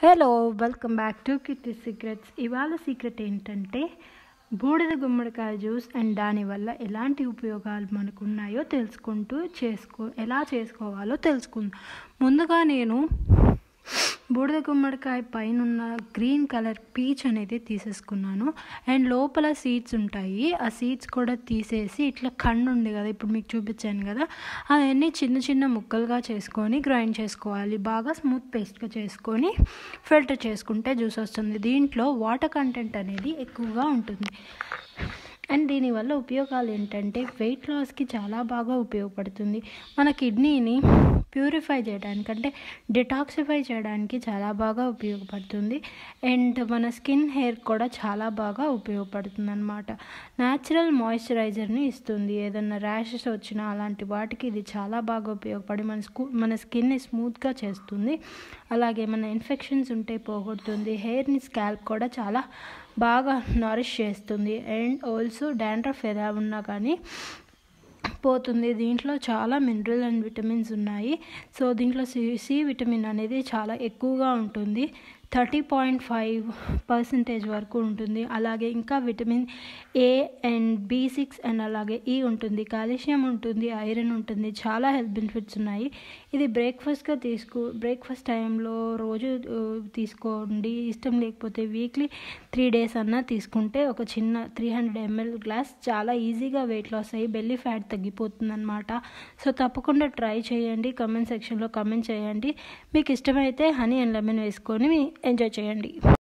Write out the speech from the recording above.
hello welcome back to Kitty Secrets ఇవాళ secret ఏంటంటే బూడిద గుమ్మడికాయ జ్యూస్ అండ్ దానివల్ల ఎలాంటి ఉపయోగాలు మనకు ఉన్నాయో తెలుసుకుంటూ చేసుకో ఎలా చేసుకోవాలో తెలుసుకుందాం ముందుగా నేను బూడిద గుమ్మడికాయ పైన ఉన్న గ్రీన్ కలర్ పీచ్ అనేది తీసేసుకున్నాను అండ్ లోపల సీడ్స్ ఉంటాయి ఆ సీడ్స్ కూడా తీసేసి ఇట్లా కన్ను ఉంది కదా ఇప్పుడు మీకు చూపించాను కదా అవన్నీ చిన్న చిన్న ముక్కలుగా చేసుకొని గ్రైండ్ చేసుకోవాలి బాగా స్మూత్ పేస్ట్గా చేసుకొని ఫిల్టర్ చేసుకుంటే జ్యూస్ వస్తుంది దీంట్లో వాటర్ కంటెంట్ అనేది ఎక్కువగా ఉంటుంది అండ్ దీనివల్ల ఉపయోగాలు ఏంటంటే వెయిట్ లాస్కి చాలా బాగా ఉపయోగపడుతుంది మన కిడ్నీని ప్యూరిఫై చేయడానికి అంటే డిటాక్సిఫై చేయడానికి చాలా బాగా ఉపయోగపడుతుంది అండ్ మన స్కిన్ హెయిర్ కూడా చాలా బాగా ఉపయోగపడుతుంది అనమాట న్యాచురల్ మాయిశ్చరైజర్ని ఇస్తుంది ఏదన్నా ర్యాషెస్ వచ్చినా అలాంటి వాటికి ఇది చాలా బాగా ఉపయోగపడి మన స్కూ మన స్కిన్ని స్మూత్గా చేస్తుంది అలాగే మన ఇన్ఫెక్షన్స్ ఉంటే పోగొడుతుంది హెయిర్ని స్కాల్ప్ కూడా చాలా బాగా నరిష్ చేస్తుంది అండ్ ఆల్సో డాండ్రఫ్ ఎలా ఉన్నా కానీ పోతుంది దీంట్లో చాలా మినరల్ అండ్ విటమిన్స్ ఉన్నాయి సో దీంట్లో సి సి విటమిన్ అనేది చాలా ఎక్కువగా ఉంటుంది థర్టీ పాయింట్ ఫైవ్ పర్సంటేజ్ వరకు ఉంటుంది అలాగే ఇంకా vitamin A and B six and అలాగే ఈ ఉంటుంది కాల్షియం ఉంటుంది ఐరన్ ఉంటుంది చాలా హెల్త్ బెనిఫిట్స్ ఉన్నాయి ఇది బ్రేక్ఫాస్ట్గా తీసుకో బ్రేక్ఫాస్ట్ టైంలో రోజు తీసుకోండి ఇష్టం లేకపోతే వీక్లీ త్రీ డేస్ అన్నా తీసుకుంటే ఒక చిన్న త్రీ హండ్రెడ్ ఎంఎల్ గ్లాస్ చాలా ఈజీగా వెయిట్ లాస్ అయ్యి బెల్లీ ఫ్యాట్ తగ్గిపోతుంది అనమాట సో తప్పకుండా ట్రై చేయండి కమెంట్ సెక్షన్లో కమెంట్ చేయండి మీకు ఇష్టమైతే హనీ అండ్ లెమన్ వేసుకొని ఎంజాయ్ చేయండి